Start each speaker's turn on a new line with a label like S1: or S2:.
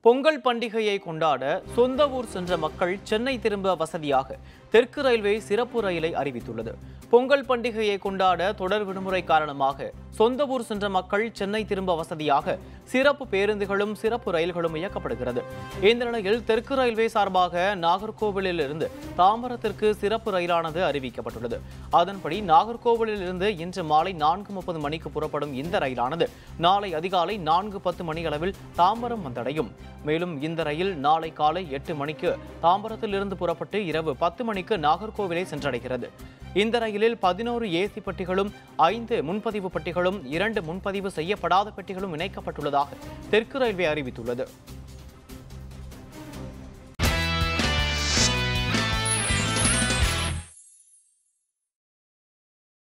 S1: பொங்கல் பண்டிகையை கொண்டாட சொந்த ஊர் சென்ற மக்கள் சென்னை திரும்ப வசதியாக தெற்கு ரயில்வே சிறப்பு ரயிலை அறிவித்துள்ளது பொங்கல் பண்டிகையை கொண்டாட தொடர் விடுமுறை காரணமாக சொந்த ஊர் சென்ற மக்கள் சென்னை திரும்ப வசதியாக சிறப்பு பேருந்துகளும் சிறப்பு ரயில்களும் இயக்கப்படுகிறது இந்த நிலையில் தெற்கு ரயில்வே சார்பாக நாகர்கோவிலில் இருந்து தாம்பரத்திற்கு சிறப்பு ரயிலானது அறிவிக்கப்பட்டுள்ளது அதன்படி நாகர்கோவிலில் இருந்து இன்று மாலை நான்கு முப்பது மணிக்கு புறப்படும் இந்த ரயிலானது நாளை அதிகாலை நான்கு பத்து மணி அளவில் தாம்பரம் வந்தடையும் மேலும் இந்த ரயில் நாளை காலை எட்டு மணிக்கு தாம்பரத்தில் இருந்து புறப்பட்டு இரவு பத்து மணிக்கு நாகர்கோவிலை சென்றடைகிறது இந்த ரயிலில் பதினோரு ஏசி பெட்டிகளும் ஐந்து முன்பதிவு பெட்டிகளும் இரண்டு முன்பதிவு செய்யப்படாத பெட்டிகளும் இணைக்கப்பட்டுள்ளதாக தெற்கு ரயில்வே அறிவித்துள்ளது